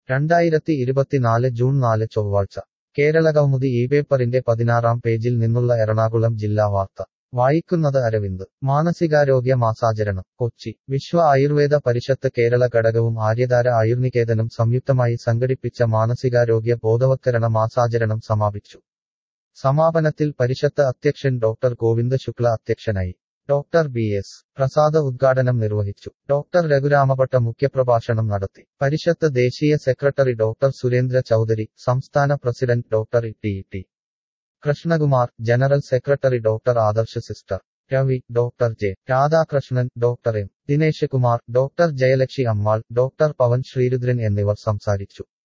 രണ്ടായിരത്തി ഇരുപത്തിനാല് ജൂൺ നാല് ചൊവ്വാഴ്ച കേരളകൗമുദി ഈ പേപ്പറിന്റെ പതിനാറാം പേജിൽ നിന്നുള്ള എറണാകുളം ജില്ലാ വാർത്ത വായിക്കുന്നത് അരവിന്ദ് മാനസികാരോഗ്യ മാസാചരണം കൊച്ചി വിശ്വ ആയുർവേദ പരിഷത്ത് കേരള ഘടകവും ആര്യധാര ആയുർനികേതനും സംയുക്തമായി സംഘടിപ്പിച്ച മാനസികാരോഗ്യ ബോധവത്കരണ മാസാചരണം സമാപിച്ചു സമാപനത്തിൽ പരിഷത്ത് അധ്യക്ഷൻ ഡോക്ടർ ഗോവിന്ദ ശുക്ല അധ്യക്ഷനായി ഡോക്ടർ ബി എസ് പ്രസാദ് ഉദ്ഘാടനം നിർവഹിച്ചു ഡോക്ടർ രഘുരാമഭട്ട മുഖ്യപ്രഭാഷണം നടത്തി പരിഷത്ത് ദേശീയ സെക്രട്ടറി ഡോക്ടർ സുരേന്ദ്ര ചൌധരി സംസ്ഥാന president doctor T T Krishnakumar general secretary doctor Adarsh sister Ravi doctor J Radhakrishnan doctor M Dinesh Kumar doctor Jayalakshmi Ammal doctor Pavan Sreerudran എന്നിവർ സംസാരിച്ചു